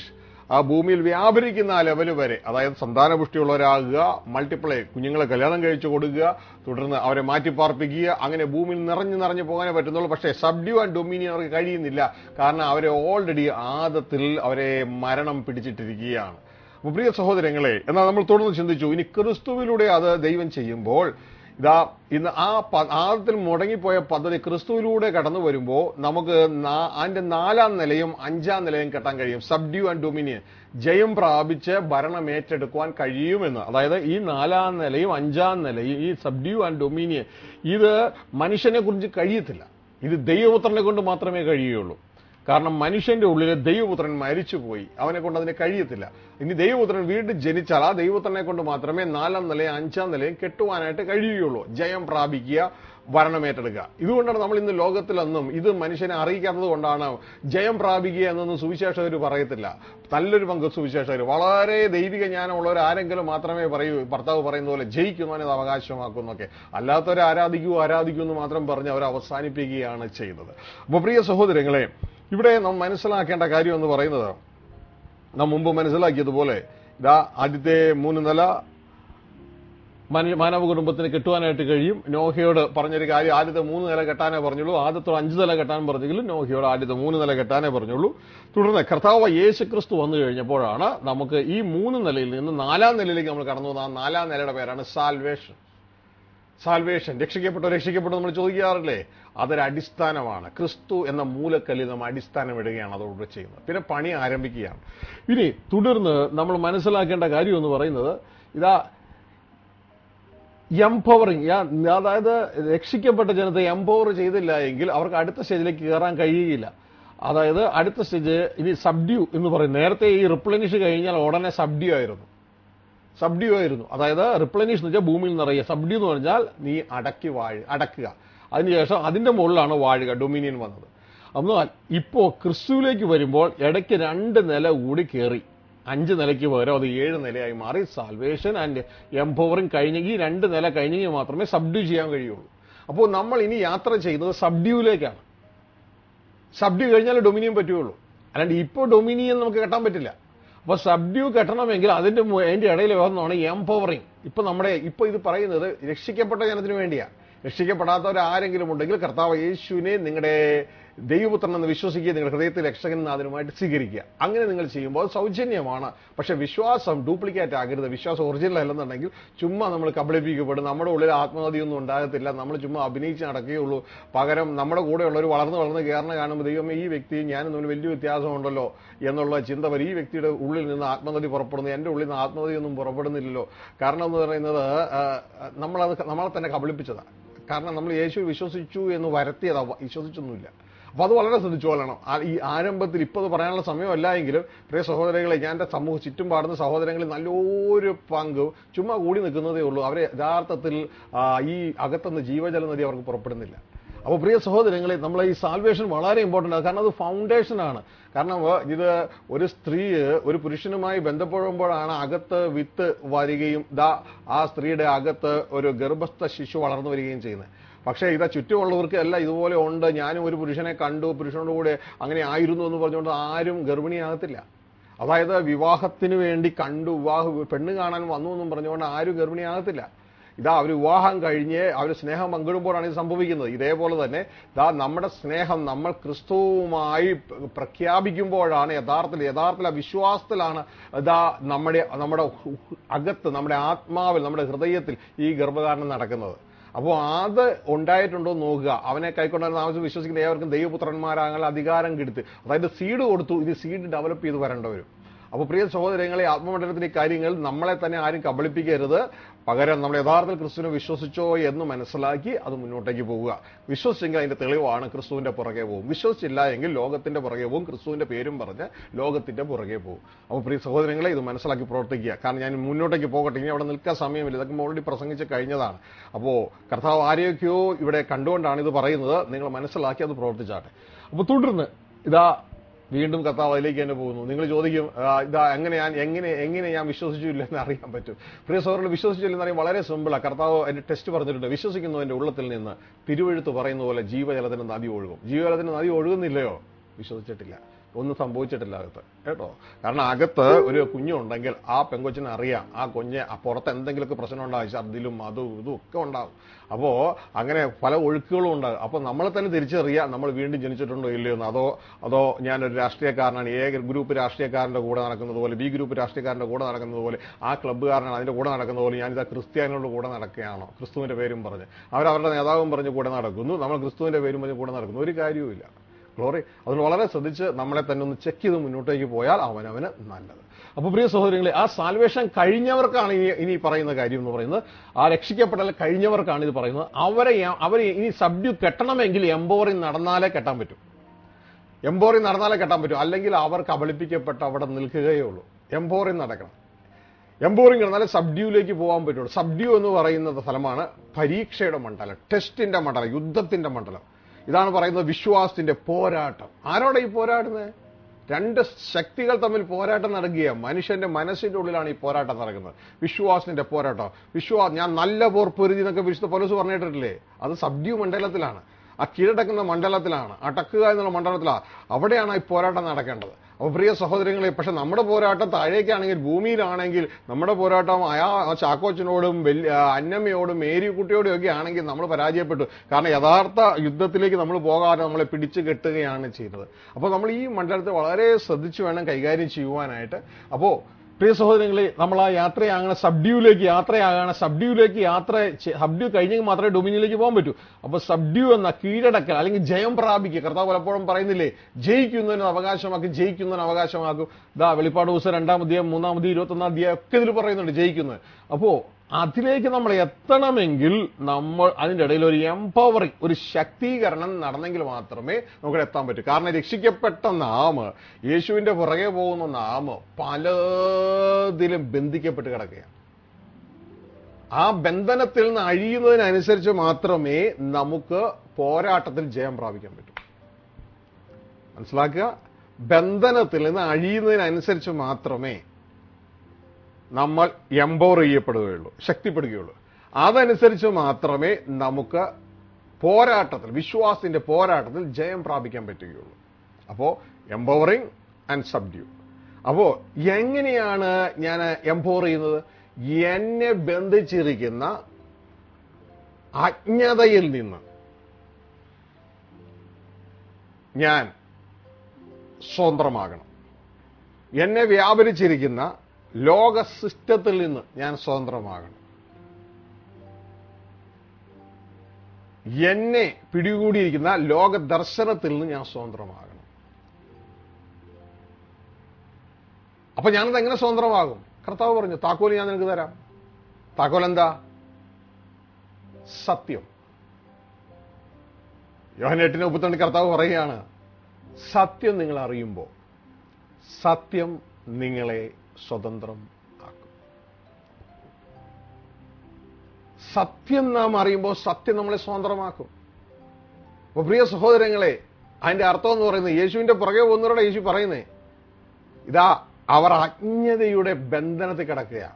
ആ ഭൂമിയിൽ വ്യാപരിക്കുന്ന ആ ലെവൽ വരെ അതായത് സന്താനപുഷ്ടിയുള്ളവരാകുക മൾട്ടിപ്ലൈ കുഞ്ഞുങ്ങളെ കല്യാണം കഴിച്ചു കൊടുക്കുക തുടർന്ന് അവരെ മാറ്റിപ്പാർപ്പിക്കുക അങ്ങനെ ഭൂമിയിൽ നിറഞ്ഞു നിറഞ്ഞു പോകാനേ പറ്റുന്നുള്ളൂ പക്ഷേ സബ്ഡ്യൂ ആൻഡ് ഡൊമിനിയൻ അവർക്ക് കഴിയുന്നില്ല കാരണം അവരെ ഓൾറെഡി ആദത്തിൽ അവരെ മരണം പിടിച്ചിട്ടിരിക്കുകയാണ് അപ്പോൾ പ്രിയ സഹോദരങ്ങളെ എന്നാൽ നമ്മൾ തുടർന്ന് ചിന്തിച്ചു ഇനി ക്രിസ്തുവിലൂടെ അത് ദൈവം ചെയ്യുമ്പോൾ ഇതാ ഇന്ന് ആ പ- ആദത്തിൽ മുടങ്ങിപ്പോയ പദ്ധതി ക്രിസ്തുവിലൂടെ കടന്നു വരുമ്പോൾ നമുക്ക് നാ- അതിന്റെ നാലാം നിലയും അഞ്ചാം നിലയും കെട്ടാൻ കഴിയും സബ്ഡ്യൂ ആൻഡ് ഡൊമിനിയൻ ജയം പ്രാപിച്ച് ഭരണം ഏറ്റെടുക്കുവാൻ കഴിയുമെന്ന് അതായത് ഈ നാലാം നിലയും അഞ്ചാം നിലയും ഈ സബ്ഡ്യൂ ആൻഡ് ഡൊമിനിയൻ ഇത് മനുഷ്യനെ കുറിച്ച് കഴിയത്തില്ല ഇത് ദൈവപുത്രനെ കൊണ്ട് മാത്രമേ കഴിയുകയുള്ളൂ കാരണം മനുഷ്യന്റെ ഉള്ളിൽ ദൈവപുത്രൻ മരിച്ചുപോയി അവനെ കൊണ്ട് അതിന് കഴിയത്തില്ല ഇനി ദൈവപുത്രൻ വീണ്ടും ജനിച്ചാൽ ആ ദൈവപുത്രനെ കൊണ്ട് മാത്രമേ നാലാം നിലയും അഞ്ചാം നിലയും കെട്ടുവാനായിട്ട് കഴിയുകയുള്ളൂ ജയം പ്രാപിക്കുക ഭരണമേറ്റെടുക്കുക ഇതുകൊണ്ടാണ് നമ്മൾ ഇന്ന് ലോകത്തിലൊന്നും ഇത് മനുഷ്യനെ അറിയിക്കാത്തത് കൊണ്ടാണ് ജയം പ്രാപിക്കുക എന്നൊന്നും സുവിശേഷകർ പറയത്തില്ല നല്ലൊരു പങ്ക് സുവിശേഷകർ വളരെ ദൈവിക ജ്ഞാനമുള്ളവർ ആരെങ്കിലും മാത്രമേ പറയൂ ഭർത്താവ് പറയുന്ന പോലെ ജയിക്കുന്നവനെ അത് അവകാശമാക്കുന്നൊക്കെ അല്ലാത്തവരെ ആരാധിക്കൂ ആരാധിക്കൂ എന്ന് മാത്രം പറഞ്ഞ് അവർ അവസാനിപ്പിക്കുകയാണ് ചെയ്യുന്നത് അപ്പോൾ പ്രിയ സഹോദരങ്ങളെ ഇവിടെ നാം മനസ്സിലാക്കേണ്ട കാര്യം എന്ന് പറയുന്നത് നാം മുമ്പ് മനസ്സിലാക്കിയതുപോലെ ഇതാ ആദ്യത്തെ മൂന്ന് നില മനു- മാനവ കുടുംബത്തിന് കെട്ടുവാനായിട്ട് കഴിയും നോഹയോട് പറഞ്ഞൊരു കാര്യം ആദ്യത്തെ മൂന്ന് നില കെട്ടാനേ പറഞ്ഞുള്ളൂ ആദ്യത്തെ അഞ്ച് നില കെട്ടാൻ പറഞ്ഞെങ്കിലും നോഹയോട് ആദ്യത്തെ മൂന്ന് നില കെട്ടാനേ പറഞ്ഞുള്ളൂ തുടർന്ന് കർത്താവ് യേശു ക്രിസ്തു വന്നു കഴിഞ്ഞപ്പോഴാണ് നമുക്ക് ഈ മൂന്ന് നിലയിൽ നിന്ന് നാലാം നിലയിലേക്ക് നമ്മൾ കടന്നു വന്ന ആ നാലാം നിലയുടെ പേരാണ് സാൽവേഷൻ സാൽവേഷൻ രക്ഷിക്കപ്പെട്ടോ രക്ഷിക്കപ്പെട്ടോ നമ്മൾ ചോദിക്കാറില്ലേ അതൊരു അടിസ്ഥാനമാണ് ക്രിസ്തു എന്ന മൂലക്കല്ലിൽ നമ്മൾ അടിസ്ഥാനം ഇടുകയാണ് അതോടുകൂടെ ചെയ്യുന്നത് പിന്നെ പണി ആരംഭിക്കുകയാണ് ഇനി തുടർന്ന് നമ്മൾ മനസ്സിലാക്കേണ്ട കാര്യം എന്ന് പറയുന്നത് ഇതാ എംപവറിങ് അതായത് രക്ഷിക്കപ്പെട്ട ജനത്തെ എംപവർ ചെയ്തില്ല എങ്കിൽ അവർക്ക് അടുത്ത സ്റ്റേജിലേക്ക് കയറാൻ കഴിയുകയില്ല അതായത് അടുത്ത സ്റ്റേജ് ഇനി സബ്ഡ്യൂ എന്ന് പറയും നേരത്തെ ഈ റിപ്ലനിഷ് കഴിഞ്ഞാൽ ഉടനെ സബ്ഡ്യൂ ആയിരുന്നു സബ്ഡ്യൂ ആയിരുന്നു അതായത് റിപ്ലനിഷ് എന്ന് വെച്ചാൽ ഭൂമിയിൽ നിറയുക സബ്ഡ്യൂ എന്ന് പറഞ്ഞാൽ നീ അടക്കി വാഴ അടക്കുക അതിനുശേഷം അതിന്റെ മുകളിലാണ് വാഴുക ഡൊമിനിയൻ വന്നത് എന്നാൽ ഇപ്പോ ക്രിസ്തുവിലേക്ക് വരുമ്പോൾ ഇടയ്ക്ക് രണ്ട് നില കൂടി കയറി അഞ്ച് നിലയ്ക്ക് പകരം അത് ഏഴ് നിലയായി മാറി സാൽവേഷൻ ആൻഡ് എംപവറിങ് കഴിഞ്ഞെങ്കിൽ ഈ രണ്ട് നില കഴിഞ്ഞെങ്കിൽ മാത്രമേ സബ്ഡ്യൂ ചെയ്യാൻ കഴിയുള്ളൂ അപ്പോൾ നമ്മൾ ഇനി യാത്ര ചെയ്യുന്നത് സബ്ഡ്യൂവിലേക്കാണ് സബ്ഡ്യൂ കഴിഞ്ഞാൽ ഡൊമിനിയൻ പറ്റുകയുള്ളൂ അല്ലാണ്ട് ഇപ്പോൾ ഡൊമിനിയൻ നമുക്ക് കെട്ടാൻ പറ്റില്ല അപ്പോൾ സബ്ഡ്യൂ കെട്ടണമെങ്കിൽ അതിന്റെ മു- അതിന്റെ ഇടയിൽ വന്നതാണ് എംപവറിങ് ഇപ്പൊ നമ്മുടെ ഇപ്പൊ ഇത് പറയുന്നത് രക്ഷിക്കപ്പെട്ട ജനത്തിന് വേണ്ടിയാണ് രക്ഷിക്കപ്പെടാത്തവർ ആരെങ്കിലും ഉണ്ടെങ്കിൽ കർത്താവ് യേശുവിനെ നിങ്ങളുടെ ദൈവപുത്രൻ എന്ന് വിശ്വസിക്കുക നിങ്ങളുടെ ഹൃദയത്തിൽ രക്ഷകൻ അതിനുമായിട്ട് സ്വീകരിക്കുക അങ്ങനെ നിങ്ങൾ ചെയ്യുമ്പോൾ അത് സൗജന്യമാണ് പക്ഷെ വിശ്വാസം ഡ്യൂപ്ലിക്കേറ്റ് ആകരുത് വിശ്വാസം ഒറിജിനൽ അല്ലെന്നുണ്ടെങ്കിൽ ചുമ്മാ നമ്മൾ കബളിപ്പിക്കപ്പെടും നമ്മുടെ ഉള്ളിൽ ആത്മഹതിയൊന്നും ഉണ്ടാകത്തില്ല നമ്മൾ ചുമ്മാ അഭിനയിച്ച് നടക്കുകയുള്ളൂ പകരം നമ്മുടെ കൂടെയുള്ളവർ വളർന്ന് വളർന്ന് കയറുന്ന കാണുമ്പോൾ ദൈവമേ ഈ വ്യക്തിയും ഞാനും തമ്മിൽ വലിയ വ്യത്യാസമുണ്ടല്ലോ എന്നുള്ള ചിന്ത വരും ഈ വ്യക്തിയുടെ ഉള്ളിൽ നിന്ന് ആത്മഹതി പുറപ്പെടുന്നു എൻ്റെ ഉള്ളിൽ നിന്ന് ആത്മഹതിയൊന്നും പുറപ്പെടുന്നില്ലല്ലോ കാരണം എന്ന് പറയുന്നത് ആ, നമ്മളത് നമ്മളെ തന്നെ കബളിപ്പിച്ചതാണ് കാരണം നമ്മൾ യേശു വിശ്വസിച്ചു എന്ന് വരുത്തിയതാ വിശ്വസിച്ചൊന്നുമില്ല അപ്പൊ അത് വളരെ ശ്രദ്ധിച്ചു കൊള്ളണം ആ- ഈ ആരംഭത്തിൽ ഇപ്പോൾ അത് പറയാനുള്ള സമയമല്ല എങ്കിലും പ്രിയ സഹോദരങ്ങളെ ഞാൻ എൻ്റെ സമൂഹ ചുറ്റും പാടുന്ന സഹോദരങ്ങളിൽ നല്ലൊരു പങ്ക് ചുമ്മാ കൂടി നിൽക്കുന്നതേ ഉള്ളൂ അവരെ യഥാർത്ഥത്തിൽ ആ, ഈ അകത്തുനിന്ന് ജീവജല നദി അവർക്ക് പുറപ്പെടുന്നില്ല അപ്പോൾ പ്രിയ സഹോദരങ്ങളെ നമ്മൾ ഈ സാൽവേഷൻ വളരെ ഇമ്പോർട്ടൻ്റ് ആണ് കാരണം അത് ഫൗണ്ടേഷൻ ആണ് കാരണം വ- ഇത് ഒരു സ്ത്രീ ഒരു പുരുഷനുമായി ബന്ധപ്പെടുമ്പോഴാണ് അകത്ത് വിത്ത് വരികയും ദാ ആ സ്ത്രീയുടെ അകത്ത് ഒരു ഗർഭസ്ഥ ശിശു വളർന്നു വരികയും ചെയ്യുന്നത് പക്ഷേ ഇതാ ചുറ്റുമുള്ളവർക്ക് അല്ല ഇതുപോലെ ഉണ്ട് ഞാനും ഒരു പുരുഷനെ കണ്ടു പുരുഷനോട് കൂടെ അങ്ങനെ ആയിരുന്നു എന്ന് പറഞ്ഞുകൊണ്ട് ആരും ഗർഭിണിയാകത്തില്ല അതായത് വിവാഹത്തിന് വേണ്ടി കണ്ടു വിവാഹ പെണ്ണ് കാണാൻ വന്നു എന്നും പറഞ്ഞുകൊണ്ട് ആരും ഗർഭിണിയാകത്തില്ല ഇതാ അവർ വിവാഹം കഴിഞ്ഞ് അവർ സ്നേഹം പങ്കിടുമ്പോഴാണ് ഇത് സംഭവിക്കുന്നത് ഇതേപോലെ തന്നെ ഇതാ നമ്മുടെ സ്നേഹം നമ്മൾ ക്രിസ്തുവുമായി പ്ര- പ്രഖ്യാപിക്കുമ്പോഴാണ് യഥാർത്ഥത്തിൽ യഥാർത്ഥത്തിൽ ആ വിശ്വാസത്തിലാണ് ഇതാ നമ്മുടെ നമ്മുടെ അകത്ത് നമ്മുടെ ആത്മാവിൽ നമ്മുടെ ഹൃദയത്തിൽ ഈ ഗർഭധാരണം നടക്കുന്നത് അപ്പോൾ അത് ഉണ്ടായിട്ടുണ്ടോ എന്ന് നോക്കുക അവനെ കൈക്കൊണ്ടായിരുന്ന ആവശ്യം വിശ്വസിക്കുന്ന ഏവർക്കും ദൈവപുത്രന്മാരാകാൻ അധികാരം കിടുത്ത് അതായത് സീഡ് കൊടുത്തു ഇത് സീഡ് ഡെവലപ്പ് ചെയ്ത് വരേണ്ടവരും അപ്പോൾ പ്രിയ സഹോദരങ്ങളെ ആത്മമണ്ഡലത്തിലെ കാര്യങ്ങൾ നമ്മളെ തന്നെ ആരും കബളിപ്പിക്കരുത് പകരം നമ്മൾ യഥാർത്ഥത്തിൽ ക്രിസ്തുവിനെ വിശ്വസിച്ചോ എന്ന് മനസ്സിലാക്കി അത് മുന്നോട്ടേക്ക് പോവുക വിശ്വസിച്ചെങ്കിൽ അതിന്റെ തെളിവാണ് ക്രിസ്തുവിന്റെ പുറകെ പോകും വിശ്വസിച്ചില്ല എങ്കിൽ ലോകത്തിന്റെ പുറകെ പോകും ക്രിസ്തുവിന്റെ പേരും പറഞ്ഞ് ലോകത്തിന്റെ പുറകെ പോകും അപ്പോൾ പ്രിയ സഹോദരങ്ങളെ ഇത് മനസ്സിലാക്കി പ്രവർത്തിക്കുക കാരണം ഞാൻ മുന്നോട്ടേക്ക് പോകട്ടെ ഇനി അവിടെ നിൽക്കാൻ സമയമില്ല ഇതൊക്കെ ഓൾറെഡി പ്രസംഗിച്ച് കഴിഞ്ഞതാണ് അപ്പോൾ കർത്താവ് ആരെയൊക്കെയോ ഇവിടെ കണ്ടുകൊണ്ടാണ് ഇത് പറയുന്നത് നിങ്ങൾ മനസ്സിലാക്കി അത് പ്രവർത്തിച്ചാട്ടെ അപ്പോൾ തുടർന്ന് ഇതാ വീണ്ടും കർത്താവ് അതിലേക്ക് തന്നെ പോകുന്നു നിങ്ങൾ ചോദിക്കും ആ, ഇതാ എങ്ങനെ ഞാൻ എങ്ങനെ എങ്ങനെ ഞാൻ വിശ്വസിച്ചില്ല എന്ന് അറിയാൻ പറ്റും പ്രിയ സഹോദരൻ വിശ്വസിച്ചില്ല എന്ന് അറിയാൻ വളരെ സിമ്പിളാണ് കർത്താവ് അതിന്റെ ടെസ്റ്റ് പറഞ്ഞിട്ടുണ്ട് വിശ്വസിക്കുന്നതിന്റെ ഉള്ളത്തിൽ നിന്ന് തിരുവഴുത്ത് പറയുന്ന പോലെ ജീവജലത്തിന് നദി ഒഴുകും ജീവജലത്തിന് നദി ഒഴുകുന്നില്ലയോ വിശ്വസിച്ചിട്ടില്ല ഒന്നും സംഭവിച്ചിട്ടില്ല അകത്ത് കേട്ടോ കാരണം അകത്ത് ഒരു കുഞ്ഞുണ്ടെങ്കിൽ ആ പെങ്കൊച്ചിന് അറിയാം ആ കുഞ്ഞ് ആ പുറത്ത് എന്തെങ്കിലുമൊക്കെ പ്രശ്നം ഉണ്ടാകും ഛർദിലും അതും ഇതും ഒക്കെ ഉണ്ടാകും അപ്പോ അങ്ങനെ പല ഒഴുക്കുകളും ഉണ്ടാകും അപ്പൊ നമ്മളെ തന്നെ തിരിച്ചറിയാം നമ്മൾ വീണ്ടും ജനിച്ചിട്ടുണ്ടോ ഇല്ലയോ എന്ന് അതോ അതോ ഞാനൊരു രാഷ്ട്രീയക്കാരനാണ് എ ഗ്രൂപ്പ് രാഷ്ട്രീയക്കാരന്റെ കൂടെ നടക്കുന്നത് പോലെ ബി ഗ്രൂപ്പ് രാഷ്ട്രീയക്കാരന്റെ കൂടെ നടക്കുന്നത് പോലെ ആ ക്ലബ്ബുകാരനാണ് അതിന്റെ കൂടെ നടക്കുന്നത് പോലെ ഞാനിതാ ക്രിസ്ത്യാനികളുടെ കൂടെ നടക്കുകയാണോ ക്രിസ്തുവിന്റെ പേരും പറഞ്ഞ് അവരവരുടെ നേതാവും പറഞ്ഞ് കൂടെ നടക്കുന്നു നമ്മൾ ക്രിസ്തുവിന്റെ പേരും പറഞ്ഞ് കൂടെ നടക്കുന്നു ഒരു കാര്യവുമില്ല ഗ്ലോറി അതുകൊണ്ട് വളരെ ശ്രദ്ധിച്ച് നമ്മളെ തന്നെ ഒന്ന് ചെക്ക് ചെയ്ത് മുന്നോട്ടേക്ക് പോയാൽ അവനവന് നല്ലത് അപ്പൊ പ്രിയ സഹോദരങ്ങളെ ആ സാൽവേഷൻ കഴിഞ്ഞവർക്കാണ് ഇനി ഇനി പറയുന്ന കാര്യം എന്ന് പറയുന്നത് ആ രക്ഷിക്കപ്പെട്ടാൽ കഴിഞ്ഞവർക്കാണ് ഇത് പറയുന്നത് അവരെ അവരെ ഇനി സബ്ഡ്യൂ കെട്ടണമെങ്കിൽ എംബോറിങ് നടന്നാലേ കെട്ടാൻ പറ്റും എംബോറിങ് നടന്നാലേ കെട്ടാൻ പറ്റും അല്ലെങ്കിൽ അവർ കബളിപ്പിക്കപ്പെട്ട് അവിടെ നിൽക്കുകയേ ഉള്ളൂ എംബോറിങ് നടക്കണം എംബോറിങ് നടന്നാലേ സബ്ഡ്യൂയിലേക്ക് പോകാൻ പറ്റുള്ളൂ സബ്ഡ്യൂ എന്ന് പറയുന്നത് സ്ഥലമാണ് പരീക്ഷയുടെ മണ്ഡലം ടെസ്റ്റിന്റെ മണ്ഡലം യുദ്ധത്തിന്റെ മണ്ഡലം ഇതാണ് പറയുന്നത് വിശ്വാസത്തിന്റെ പോരാട്ടം ആരോടെ ഈ പോരാടുന്നത് രണ്ട് ശക്തികൾ തമ്മിൽ പോരാട്ടം നടക്കുകയാണ് മനുഷ്യന്റെ മനസ്സിന്റെ ഉള്ളിലാണ് ഈ പോരാട്ടം നടക്കുന്നത് വിശ്വാസത്തിന്റെ പോരാട്ടം വിശ്വാസം ഞാൻ നല്ല പോർ പൊരുതി എന്നൊക്കെ വിശുദ്ധ പോലീസ് പറഞ്ഞിട്ടില്ലേ അത് സബ്ഡ്യൂ മണ്ഡലത്തിലാണ് ആ കീഴടക്കുന്ന മണ്ഡലത്തിലാണ് അടക്കുക എന്നുള്ള മണ്ഡലത്തിലാണ് അവിടെയാണ് ഈ പോരാട്ടം നടക്കേണ്ടത് അപ്പോൾ പ്രിയ സഹോദരങ്ങളെ പക്ഷെ നമ്മുടെ പോരാട്ടം താഴേക്കാണെങ്കിൽ ഭൂമിയിലാണെങ്കിൽ നമ്മുടെ പോരാട്ടം അയാ ആ ചാക്കോച്ചനോടും വലിയ അന്നമ്മയോടും മേരിക്കുട്ടിയോടും ഒക്കെ ആണെങ്കിൽ നമ്മൾ പരാജയപ്പെട്ടു കാരണം യഥാർത്ഥ യുദ്ധത്തിലേക്ക് നമ്മൾ പോകാതെ നമ്മളെ പിടിച്ചു കെട്ടുകയാണ് ചെയ്യുന്നത് അപ്പോൾ നമ്മൾ ഈ മണ്ഡലത്തെ വളരെ ശ്രദ്ധിച്ചു വേണം കൈകാര്യം ചെയ്യുവാനായിട്ട് അപ്പോൾ പ്രിയ സഹോദരങ്ങളെ നമ്മൾ ആ യാത്രയാകണ സബ്ഡ്യൂയിലേക്ക് യാത്രയാകണ സബ്ഡ്യൂയിലേക്ക് യാത്ര ചെ- സബ്ഡ്യൂ കഴിഞ്ഞെങ്കിൽ മാത്രമേ ഡൊമിനിയിലേക്ക് പോകാൻ പറ്റൂ അപ്പൊ സബ്ഡ്യൂ എന്ന കീഴടക്കൽ അല്ലെങ്കിൽ ജയം പ്രാപിക്കുക കർത്താവ് പലപ്പോഴും പറയുന്നില്ലേ ജയിക്കുന്നതിന് അവകാശമാക്കി ജയിക്കുന്നതിന് അവകാശമാക്കും ദാ വെളിപ്പാട് ദിവസം രണ്ടാം അധ്യായം മൂന്നാം അധ്യായം ഇരുപത്തി ഒന്നാം അധ്യായം ഒക്കെ ഇതിൽ പറയുന്നുണ്ട് ജയിക്കുന്നത് അപ്പോ അതിലേക്ക് നമ്മൾ എത്തണമെങ്കിൽ നമ്മൾ അതിന്റെ ഇടയിൽ ഒരു എംപവറിങ് ഒരു ശക്തീകരണം നടന്നെങ്കിൽ മാത്രമേ നമുക്ക് എത്താൻ പറ്റൂ കാരണം രക്ഷിക്കപ്പെട്ട നാമ് യേശുവിന്റെ പുറകെ പോകുന്ന നാമ് പലതിലും ബന്ധിക്കപ്പെട്ട് കിടക്കുകയാണ് ആ ബന്ധനത്തിൽ നിന്ന് അഴിയുന്നതിനനുസരിച്ച് മാത്രമേ നമുക്ക് പോരാട്ടത്തിൽ ജയം പ്രാപിക്കാൻ പറ്റൂ മനസ്സിലാക്കുക ബന്ധനത്തിൽ നിന്ന് അഴിയുന്നതിനനുസരിച്ച് മാത്രമേ നമ്മൾ എംപവർ ചെയ്യപ്പെടുകയുള്ളൂ ശക്തിപ്പെടുകയുള്ളൂ അതനുസരിച്ച് മാത്രമേ നമുക്ക് പോരാട്ടത്തിൽ വിശ്വാസത്തിന്റെ പോരാട്ടത്തിൽ ജയം പ്രാപിക്കാൻ പറ്റുകയുള്ളൂ അപ്പോ എംപവറിങ് ആൻഡ് സബ്ഡ്യൂ അപ്പോ എങ്ങനെയാണ് ഞാൻ എംപവർ ചെയ്യുന്നത് എന്നെ ബന്ധിച്ചിരിക്കുന്ന അജ്ഞതയിൽ നിന്ന് ഞാൻ സ്വതന്ത്രമാകണം എന്നെ വ്യാപരിച്ചിരിക്കുന്ന ലോക സിസ്റ്റത്തിൽ നിന്ന് ഞാൻ സ്വതന്ത്രമാകണം എന്നെ പിടികൂടിയിരിക്കുന്ന ലോക ദർശനത്തിൽ നിന്ന് ഞാൻ സ്വതന്ത്രമാകണം അപ്പൊ ഞാനത് എങ്ങനെ സ്വതന്ത്രമാകും കർത്താവ് പറഞ്ഞു താക്കോൽ ഞാൻ നിനക്ക് തരാം താക്കോൽ എന്താ സത്യം യോഹൻ എട്ടിന് മുപ്പത്തിരണ്ട് കർത്താവ് പറയുകയാണ് സത്യം നിങ്ങൾ അറിയുമ്പോൾ സത്യം നിങ്ങളെ സ്വതന്ത്രം ആക്കും സത്യം നാം അറിയുമ്പോൾ സത്യം നമ്മളെ സ്വതന്ത്രമാക്കും അപ്പൊ പ്രിയ സഹോദരങ്ങളെ അതിന്റെ അർത്ഥം എന്ന് പറയുന്നത് യേശുവിന്റെ പുറകെ പോകുന്നവരോട് യേശു പറയുന്നേ ഇതാ അവർ അജ്ഞതയുടെ ബന്ധനത്തിൽ കിടക്കുകയാണ്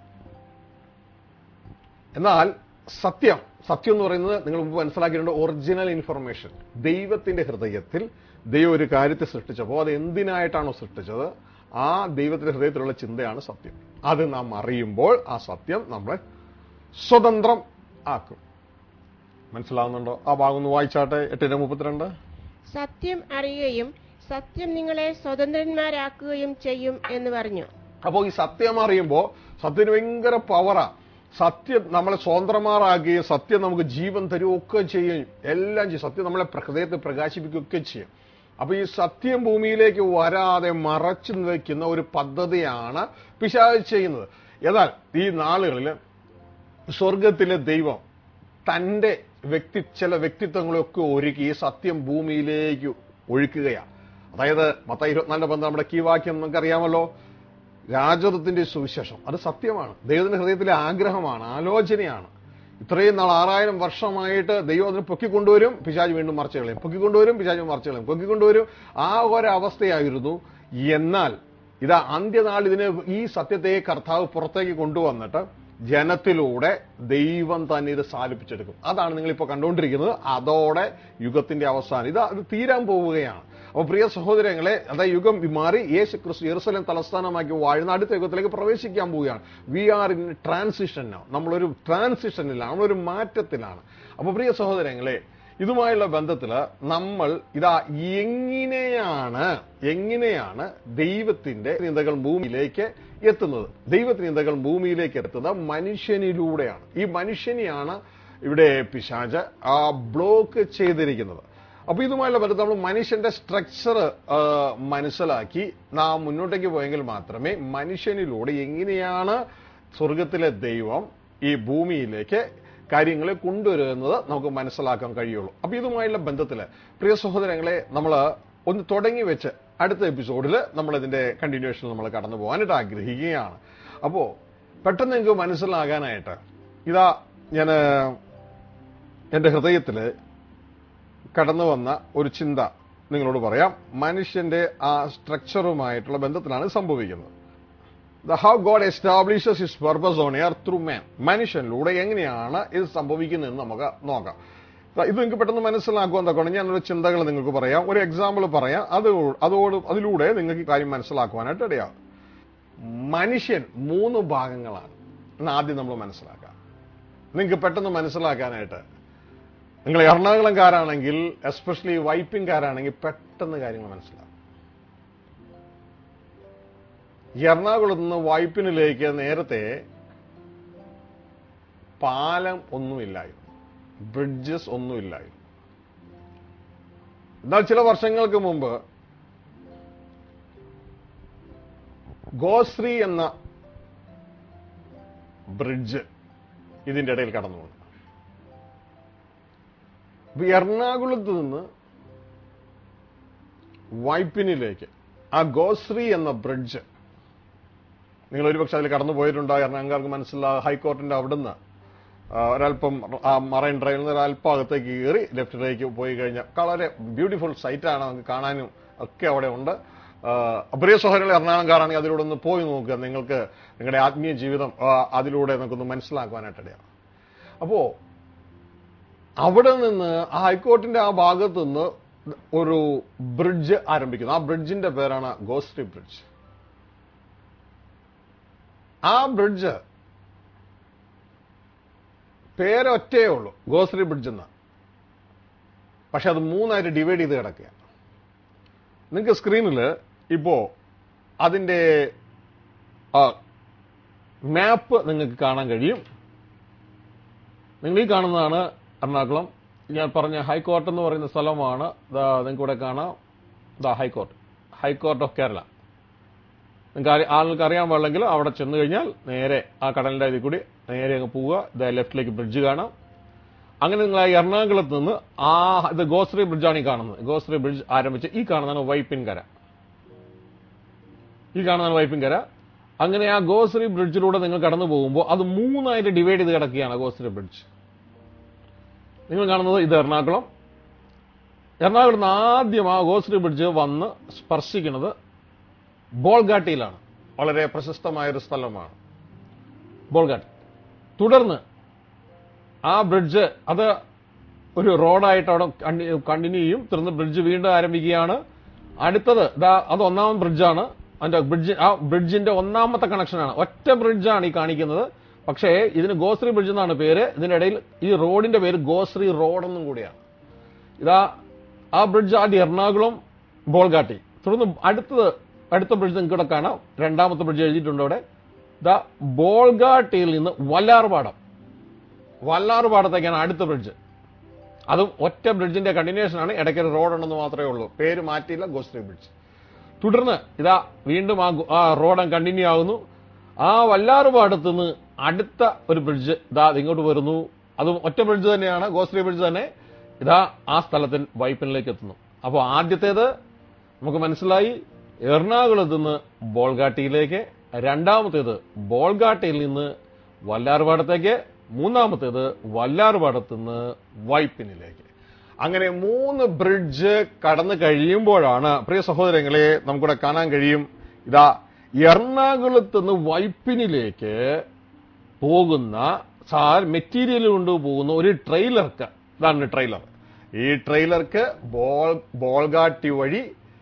എന്നാൽ സത്യം സത്യം എന്ന് പറയുന്നത് നിങ്ങൾ മുമ്പ് മനസ്സിലാക്കിയിട്ടുണ്ട് ഒറിജിനൽ ഇൻഫർമേഷൻ ദൈവത്തിന്റെ ഹൃദയത്തിൽ ദൈവം ഒരു കാര്യത്തെ സൃഷ്ടിച്ചപ്പോൾ അത് എന്തിനായിട്ടാണോ സൃഷ്ടിച്ചത് ആ ദൈവത്തിന്റെ ഹൃദയത്തിലുള്ള ചിന്തയാണ് സത്യം അത് നാം അറിയുമ്പോൾ ആ സത്യം നമ്മളെ സ്വതന്ത്രം ആക്കും മനസ്സിലാവുന്നുണ്ടോ ആ ഭാഗം ഒന്ന് വായിച്ചാട്ടെ എട്ടിന്റെ മുപ്പത്തിരണ്ട് സത്യം അറിയുകയും സത്യം നിങ്ങളെ സ്വതന്ത്രന്മാരാക്കുകയും ചെയ്യും എന്ന് പറഞ്ഞു അപ്പോൾ ഈ സത്യം അറിയുമ്പോൾ സത്യത്തിന് ഭയങ്കര പവറാ സത്യം നമ്മളെ സ്വതന്ത്രമാറാക്കുകയും സത്യം നമുക്ക് ജീവൻ തരുകയൊക്കെ ചെയ്യും എല്ലാം ചെയ്യും സത്യം നമ്മളെ ഹൃദയത്തെ പ്രകാശിപ്പിക്കുകയൊക്കെ ചെയ്യും അപ്പൊ ഈ സത്യം ഭൂമിയിലേക്ക് വരാതെ മറച്ചു വയ്ക്കുന്ന ഒരു പദ്ധതിയാണ് പിശാച് ചെയ്യുന്നത് എന്നാൽ ഈ നാളുകളിൽ സ്വർഗത്തിലെ ദൈവം തന്റെ വ്യക്തി ചില വ്യക്തിത്വങ്ങളൊക്കെ ഒരുക്കി ഈ സത്യം ഭൂമിയിലേക്ക് ഒഴുക്കുകയാണ് അതായത് മത്ത ഇരുപത്തിനാലിന്റെ ബന്ധം നമ്മുടെ കീ വാക്യം നമുക്കറിയാമല്ലോ രാജത്വത്തിന്റെ സുവിശേഷം അത് സത്യമാണ് ദൈവത്തിന്റെ ഹൃദയത്തിലെ ആഗ്രഹമാണ് ആലോചനയാണ് ഇത്രയും നാൾ ആറായിരം വർഷമായിട്ട് ദൈവം അതിനെ പൊക്കിക്കൊണ്ടുവരും പിശാജ് വീണ്ടും മറച്ചു കളയും പൊക്കിക്കൊണ്ടുവരും പിശാജ് മറച്ചു കളയും പൊക്കിക്കൊണ്ടുവരും ആ ഒരവസ്ഥയായിരുന്നു എന്നാൽ ഇതാ അന്ത്യനാൾ ഇതിന് ഈ സത്യത്തെ കർത്താവ് പുറത്തേക്ക് കൊണ്ടുവന്നിട്ട് ജനത്തിലൂടെ ദൈവം തന്നെ ഇത് സാധിപ്പിച്ചെടുക്കും അതാണ് നിങ്ങൾ ഇപ്പോൾ കണ്ടുകൊണ്ടിരിക്കുന്നത് അതോടെ യുഗത്തിന്റെ അവസാനം ഇത് അത് തീരാൻ പോവുകയാണ് അപ്പോൾ പ്രിയ സഹോദരങ്ങളെ അതായത് യുഗം മാറി യേശു ക്രിസ്തു യെറുസലേം തലസ്ഥാനമാക്കി വാഴുന്ന അടുത്ത യുഗത്തിലേക്ക് പ്രവേശിക്കാൻ പോവുകയാണ് വി ആർ ഇൻ ട്രാൻസിഷൻ നമ്മളൊരു ട്രാൻസിഷനിലാണ് നമ്മളൊരു മാറ്റത്തിലാണ് അപ്പോൾ പ്രിയ സഹോദരങ്ങളെ ഇതുമായുള്ള ബന്ധത്തിൽ നമ്മൾ ഇതാ എങ്ങനെയാണ് എങ്ങനെയാണ് ദൈവത്തിന്റെ ചിന്തകൾ ഭൂമിയിലേക്ക് എത്തുന്നത് ദൈവത്തിന്റെ ചിന്തകൾ ഭൂമിയിലേക്ക് എത്തുന്നത് മനുഷ്യനിലൂടെയാണ് ഈ മനുഷ്യനെയാണ് ഇവിടെ പിശാച് ആ ബ്ലോക്ക് ചെയ്തിരിക്കുന്നത് അപ്പൊ ഇതുമായുള്ള ബന്ധത്തിൽ നമ്മൾ മനുഷ്യന്റെ സ്ട്രക്ചർ മനസ്സിലാക്കി നാം മുന്നോട്ടേക്ക് പോയെങ്കിൽ മാത്രമേ മനുഷ്യനിലൂടെ എങ്ങനെയാണ് സ്വർഗത്തിലെ ദൈവം ഈ ഭൂമിയിലേക്ക് കാര്യങ്ങളെ കൊണ്ടുവരുന്നത് നമുക്ക് മനസ്സിലാക്കാൻ കഴിയുള്ളൂ അപ്പൊ ഇതുമായുള്ള ബന്ധത്തില് പ്രിയ സഹോദരങ്ങളെ നമ്മൾ ഒന്ന് തുടങ്ങി വെച്ച് അടുത്ത എപ്പിസോഡിൽ നമ്മൾ ഇതിന്റെ കണ്ടിന്യൂഷൻ നമ്മൾ കടന്നു പോകാനായിട്ട് ആഗ്രഹിക്കുകയാണ് അപ്പോ പെട്ടെന്ന് നിങ്ങൾക്ക് മനസ്സിലാകാനായിട്ട് ഇതാ ഞാൻ എന്റെ ഹൃദയത്തിൽ കടന്നു വന്ന ഒരു ചിന്ത നിങ്ങളോട് പറയാം മനുഷ്യന്റെ ആ സ്ട്രക്ചറുമായിട്ടുള്ള ബന്ധത്തിലാണ് സംഭവിക്കുന്നത് the how God establishes his purpose on air through man മനുഷ്യനിലൂടെ എങ്ങനെയാണ് ഇത് സംഭവിക്കുന്നതെന്ന് നമുക്ക് നോക്കാം ദാ ഇത് നിങ്ങൾക്ക് പെട്ടെന്ന് മനസ്സിലാക്കുവാൻ തക്കണം ഞാനൊരു ചിന്തകൾ നിങ്ങൾക്ക് പറയാം ഒരു എക്സാമ്പിൾ പറയാം അത് അതോട് അതിലൂടെ നിങ്ങൾക്ക് ഈ കാര്യം മനസ്സിലാക്കുവാനായിട്ട് ഇടയാകും മനുഷ്യൻ മൂന്ന് ഭാഗങ്ങളാണ് എന്ന് ആദ്യം നമ്മൾ മനസ്സിലാക്കാം നിങ്ങൾക്ക് പെട്ടെന്ന് മനസ്സിലാക്കാനായിട്ട് നിങ്ങൾ എറണാകുളംകാരാണെങ്കിൽ എസ്പെഷ്യലി വൈപ്പിംഗ്കാരാണെങ്കിൽ പെട്ടെന്ന് കാര്യങ്ങൾ മനസ്സിലാക്കും എറണാകുളത്ത് നിന്ന് വൈപ്പിനിലേക്ക് നേരത്തെ പാലം ഒന്നുമില്ലായിരുന്നു ബ്രിഡ്ജസ് ഒന്നുമില്ലായിരുന്നു എന്നാൽ ചില വർഷങ്ങൾക്ക് മുമ്പ് ഗോശ്രീ എന്ന ബ്രിഡ്ജ് ഇതിന്റെ ഇടയിൽ കടന്നു വന്നു അപ്പൊ എറണാകുളത്ത് നിന്ന് വൈപ്പിനിലേക്ക് ആ ഗോശ്രീ എന്ന ബ്രിഡ്ജ് നിങ്ങൾ ഒരുപക്ഷെ അതിൽ കടന്നു പോയിട്ടുണ്ടോ എറണാകുളക്കാർക്ക് മനസ്സിലാ ഹൈക്കോർട്ടിന്റെ അവിടുന്ന് ആ, ഒരല്പം ആ മറൈൻ ഡ്രൈവിൽ നിന്ന് ഒരല്പം അകത്തേക്ക് കയറി ലെഫ്റ്റിലേക്ക് പോയി കഴിഞ്ഞാൽ വളരെ ബ്യൂട്ടിഫുൾ സൈറ്റാണ് നമുക്ക് കാണാനും ഒക്കെ അവിടെ ഉണ്ട് ആ, പ്രിയ സഹോദരങ്ങൾ എറണാകുളംകാരാണെങ്കിൽ അതിലൂടെ ഒന്ന് പോയി നോക്കുക നിങ്ങൾക്ക് നിങ്ങളുടെ ആത്മീയ ജീവിതം ആ, അതിലൂടെ നമുക്കൊന്ന് മനസ്സിലാക്കുവാനായിട്ടിടയാണ് അപ്പോ അവിടെ നിന്ന് ആ ഹൈക്കോർട്ടിന്റെ ആ ഭാഗത്ത് നിന്ന് ഒരു ബ്രിഡ്ജ് ആരംഭിക്കുന്നു ആ ബ്രിഡ്ജിന്റെ പേരാണ് ഗോശ്രീ ബ്രിഡ്ജ് ആ ബ്രിഡ്ജ് പേരൊറ്റേ ഉള്ളൂ ഗോശ്രീ ബ്രിഡ്ജ് എന്ന് പക്ഷെ അത് മൂന്നായിട്ട് ഡിവൈഡ് ചെയ്ത് കിടക്കുകയാണ് നിങ്ങൾക്ക് സ്ക്രീനിൽ ഇപ്പോ അതിന്റെ മാപ്പ് നിങ്ങൾക്ക് കാണാൻ കഴിയും നിങ്ങൾ ഈ കാണുന്നതാണ് എറണാകുളം ഞാൻ പറഞ്ഞ ഹൈക്കോർട്ട് എന്ന് പറയുന്ന സ്ഥലമാണ് ദാ നിങ്ങൾക്ക് ഇവിടെ കാണാം ദാ ഹൈക്കോർട്ട് ഹൈക്കോർട്ട് ഓഫ് കേരള നിങ്ങൾക്ക് അറി- ആളുകൾക്ക് അറിയാൻ പാടില്ലെങ്കിൽ അവിടെ ചെന്ന് കഴിഞ്ഞാൽ നേരെ ആ കടലിന്റെ ഇതിൽ കൂടി നേരെ അങ്ങ് പോവുക ഇതാ ലെഫ്റ്റിലേക്ക് ബ്രിഡ്ജ് കാണാം അങ്ങനെ നിങ്ങൾ ആ എറണാകുളത്ത് നിന്ന് ആ ഇത് ഗോശ്രീ ബ്രിഡ്ജാണ് ഈ കാണുന്നത് ഗോശ്രീ ബ്രിഡ്ജ് ആരംഭിച്ച് ഈ കാണുന്നതാണ് വൈപ്പിൻകര ഈ കാണുന്നതാണ് വൈപ്പിൻകര അങ്ങനെ ആ ഗോശ്രീ ബ്രിഡ്ജിലൂടെ നിങ്ങൾ കടന്നു പോകുമ്പോൾ അത് മൂന്നായിട്ട് ഡിവൈഡ് ചെയ്ത് കിടക്കുകയാണ് ഗോശ്രീ ബ്രിഡ്ജ് നിങ്ങൾ കാണുന്നത് ഇത് എറണാകുളം എറണാകുളത്ത് നിന്ന് ആദ്യം ആ ഗോശ്രീ ബ്രിഡ്ജ് വന്ന് സ്പർശിക്കുന്നത് ബോൾഗാട്ടിയിലാണ് വളരെ പ്രശസ്തമായ ഒരു സ്ഥലമാണ് ബോൾഗാട്ടി തുടർന്ന് ആ ബ്രിഡ്ജ് അത് ഒരു റോഡായിട്ട് അവിടെ കണ്ടിന്യൂ ചെയ്യും തുടർന്ന് ബ്രിഡ്ജ് വീണ്ടും ആരംഭിക്കുകയാണ് അടുത്തത് ദാ അത് ഒന്നാമത് ബ്രിഡ്ജാണ് അതിന്റെ ബ്രിഡ്ജ് ആ ബ്രിഡ്ജിന്റെ ഒന്നാമത്തെ കണക്ഷനാണ് ഒറ്റ ബ്രിഡ്ജാണ് ഈ കാണിക്കുന്നത് പക്ഷേ ഇതിന് ഗോശ്രീ ബ്രിഡ്ജ് എന്നാണ് പേര് ഇതിനിടയിൽ ഈ റോഡിന്റെ പേര് ഗോശ്രീ റോഡ് എന്നും കൂടിയാണ് ഇതാ ആ ബ്രിഡ്ജ് ആദ്യം എറണാകുളം ബോൾഗാട്ടി തുടർന്ന് അടുത്തത് അടുത്ത ബ്രിഡ്ജ് നിങ്ങൾക്ക് ഇവിടെ കാണാം രണ്ടാമത്തെ ബ്രിഡ്ജ് എഴുതിയിട്ടുണ്ട് അവിടെ ദ ബോൾഗാട്ടിയിൽ നിന്ന് വല്ലാർപാടം വല്ലാർപാടത്തേക്കാണ് അടുത്ത ബ്രിഡ്ജ് അതും ഒറ്റ ബ്രിഡ്ജിന്റെ കണ്ടിന്യൂഷൻ ആണ് ഇടയ്ക്കൊരു റോഡ് ഉണ്ടെന്ന് മാത്രമേ ഉള്ളൂ പേര് മാറ്റിയില്ല ഗോശ്രീ ബ്രിഡ്ജ് തുടർന്ന് ഇതാ വീണ്ടും ആ ഗോ- ആ റോഡ് കണ്ടിന്യൂ ആകുന്നു ആ വല്ലാറുപാടത്ത് നിന്ന് അടുത്ത ഒരു ബ്രിഡ്ജ് ഇതാ ഇങ്ങോട്ട് വരുന്നു അതും ഒറ്റ ബ്രിഡ്ജ് തന്നെയാണ് ഗോശ്രീ ബ്രിഡ്ജ് തന്നെ ഇതാ ആ സ്ഥലത്തിൽ വൈപ്പിനിലേക്ക് എത്തുന്നു അപ്പോൾ ആദ്യത്തേത് നമുക്ക് മനസ്സിലായി എറണാകുളത്ത് നിന്ന് ബോൾഗാട്ടിയിലേക്ക് രണ്ടാമത്തേത് ബോൾഗാട്ടിയിൽ നിന്ന് വല്ലാറുപാടത്തേക്ക് മൂന്നാമത്തേത് വല്ലാറുപാടത്ത് നിന്ന് വൈപ്പിനിലേക്ക് അങ്ങനെ മൂന്ന് ബ്രിഡ്ജ് കടന്നു കഴിയുമ്പോഴാണ് പ്രിയ സഹോദരങ്ങളെ നമുക്കിവിടെ കാണാൻ കഴിയും ഇതാ എറണാകുളത്ത് നിന്ന് വൈപ്പിനിലേക്ക് പോകുന്ന സാർ മെറ്റീരിയൽ കൊണ്ടുപോകുന്ന ഒരു ട്രെയിലർക്ക് ഇതാണ് ട്രെയിലർ ഈ ട്രെയിലർക്ക് ബോൾ ബോൾഗാട്ടി വഴി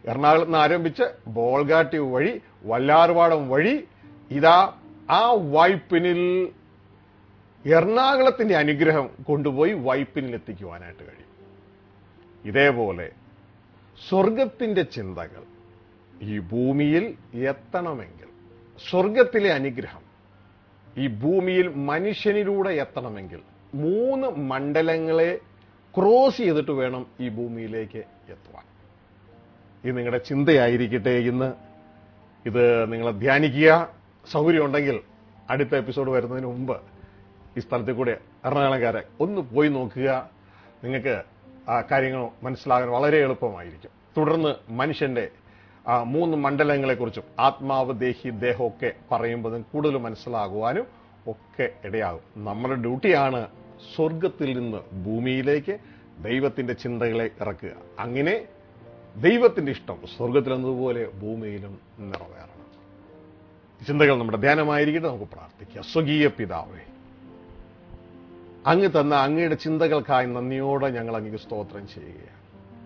എറണാകുളത്ത് നിന്ന് ആരംഭിച്ച് ബോൾഗാട്ടി വഴി വല്ലാർപാടം വഴി ഇതാ ആ വൈപ്പിനിൽ എറണാകുളത്തിന്റെ അനുഗ്രഹം കൊണ്ടുപോയി വൈപ്പിനിൽ എത്തിക്കുവാനായിട്ട് കഴിയും ഇതേപോലെ സ്വർഗത്തിന്റെ ചിന്തകൾ ഈ ഭൂമിയിൽ എത്തണമെങ്കിൽ സ്വർഗത്തിലെ അനുഗ്രഹം ഈ ഭൂമിയിൽ മനുഷ്യനിലൂടെ എത്തണമെങ്കിൽ മൂന്ന് മണ്ഡലങ്ങളെ ക്രോസ് ചെയ്തിട്ട് വേണം ഈ ഭൂമിയിലേക്ക് എത്തുവാൻ ഇത് നിങ്ങളുടെ ചിന്തയായിരിക്കട്ടെ ഇന്ന് ഇത് നിങ്ങൾ ധ്യാനിക്കുക സൗകര്യമുണ്ടെങ്കിൽ അടുത്ത എപ്പിസോഡ് വരുന്നതിന് മുമ്പ് ഈ സ്ഥലത്തിൽ കൂടെ എറണാകുളംകാരെ ഒന്ന് പോയി നോക്കുക നിങ്ങൾക്ക് ആ കാര്യങ്ങൾ മനസ്സിലാകാൻ വളരെ എളുപ്പമായിരിക്കും തുടർന്ന് മനുഷ്യന്റെ ആ മൂന്ന് മണ്ഡലങ്ങളെക്കുറിച്ചും ആത്മാവ് ദേഹി ദേഹമൊക്കെ പറയുമ്പോൾ കൂടുതൽ മനസ്സിലാകുവാനും ഒക്കെ ഇടയാകും നമ്മുടെ ഡ്യൂട്ടിയാണ് സ്വർഗത്തിൽ നിന്ന് ഭൂമിയിലേക്ക് ദൈവത്തിന്റെ ചിന്തകളെ ഇറക്കുക അങ്ങനെ ദൈവത്തിന്റെ ഇഷ്ടം സ്വർഗത്തിലെന്നതുപോലെ ഭൂമിയിലും നിറവേറണം ഈ ചിന്തകൾ നമ്മുടെ ധ്യാനമായിരിക്കട്ടെ നമുക്ക് പ്രാർത്ഥിക്കുക സ്വകീയ പിതാവേ അങ്ങ് തന്ന അങ്ങയുടെ ചിന്തകൾക്കായി നന്ദിയോടെ ഞങ്ങൾ അങ്ങ് സ്തോത്രം ചെയ്യുകയാണ്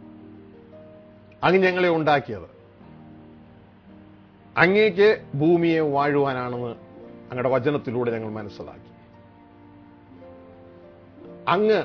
അങ്ങ് ഞങ്ങളെ ഉണ്ടാക്കിയത് അങ്ങേക്ക് ഭൂമിയെ വാഴുവാനാണെന്ന് അങ്ങയുടെ വചനത്തിലൂടെ ഞങ്ങൾ മനസ്സിലാക്കി അങ്ങ്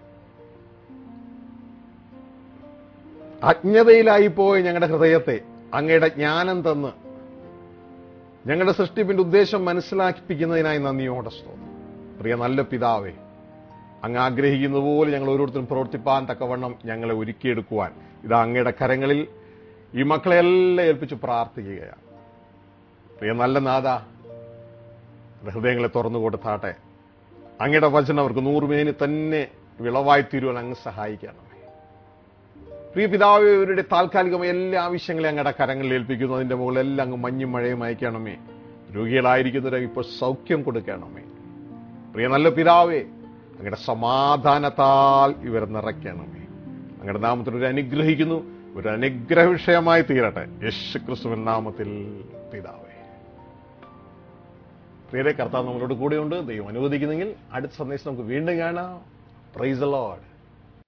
അജ്ഞതയിലായി പോയ ഞങ്ങളുടെ ഹൃദയത്തെ അങ്ങയുടെ ജ്ഞാനം തന്ന് ഞങ്ങളുടെ സൃഷ്ടിപ്പിന്റെ ഉദ്ദേശം മനസ്സിലാക്കിപ്പിക്കുന്നതിനായി നന്ദിയോടെ സ്തോത്രം പ്രിയ നല്ല പിതാവേ അങ്ങ് ആഗ്രഹിക്കുന്ന പോലെ ഞങ്ങൾ ഓരോരുത്തരും പ്രവർത്തിപ്പാൻ തക്കവണ്ണം ഞങ്ങളെ ഒരുക്കിയെടുക്കുവാൻ ഇത് അങ്ങയുടെ കരങ്ങളിൽ ഈ മക്കളെല്ലാം ഏൽപ്പിച്ച് പ്രാർത്ഥിക്കുകയാണ് പ്രിയ നല്ല നാഥ ഹൃദയങ്ങളെ തുറന്നു കൊടുത്താട്ടെ അങ്ങയുടെ വചനം അവർക്ക് നൂറുമേനി തന്നെ വിളവായി തീരുവാൻ അങ്ങ് സഹായിക്കണമേ പ്രിയ പിതാവ് ഇവരുടെ താൽക്കാലികമായ എല്ലാ ആവശ്യങ്ങളെയും അങ്ങയുടെ കരങ്ങളിൽ ഏൽപ്പിക്കുന്നു അതിന്റെ മുകളിലെല്ലാം അങ്ങ് മഞ്ഞും മഴയും അയക്കണമേ രോഗികളായിരിക്കുന്നവരെ ഇപ്പോൾ സൗഖ്യം കൊടുക്കണമേ പ്രിയ നല്ല പിതാവേ അങ്ങയുടെ സമാധാനത്താൽ ഇവർ നിറയ്ക്കണമേ അങ്ങയുടെ നാമത്തിൽ ഒരു അനുഗ്രഹിക്കുന്നു ഒരു അനുഗ്രഹ വിഷയമായി തീരട്ടെ യേശു ക്രിസ്തുവിൻ നാമത്തിൽ പിതാവേ പ്രിയരെ കർത്താവ് നമ്മളോട് കൂടെയുണ്ട് ദൈവം അനുവദിക്കുന്നെങ്കിൽ അടുത്ത സന്ദേശം നമുക്ക് വീണ്ടും കാണാം പ്രൈസ് ലോഡ്